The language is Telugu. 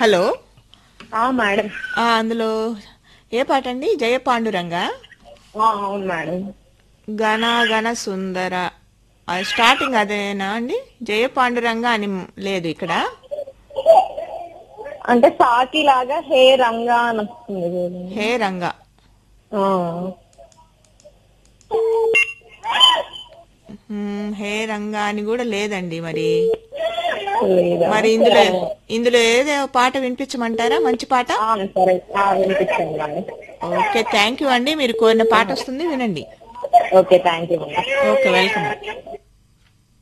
హలో ఆ, మేడం ఆ, అందులో ఏ పాట అండి జయ పాండురంగ ఆ, అవును మేడం గణ గణ సుందర ఆ, స్టార్టింగ్ అదేనా అండి జయ పాండురంగ అని లేదు ఇక్కడ అంటే సాకి లాగా హే రంగా అని వస్తుంది చూడండి. హే రంగ ఆ, మ్మ్, హే రంగ అని కూడా లేదండి మరి లేదా మరి ఇందులో ఇందులో ఏదో పాట వినిపించమంటారా మంచి పాట ఆ, సరే ఆ, వినిపిస్తుంది మేడం ఓకే థ్యాంక్ యూ అండి మీరు కోరిన పాట వస్తుంది వినండి okay thank you madam okay welcome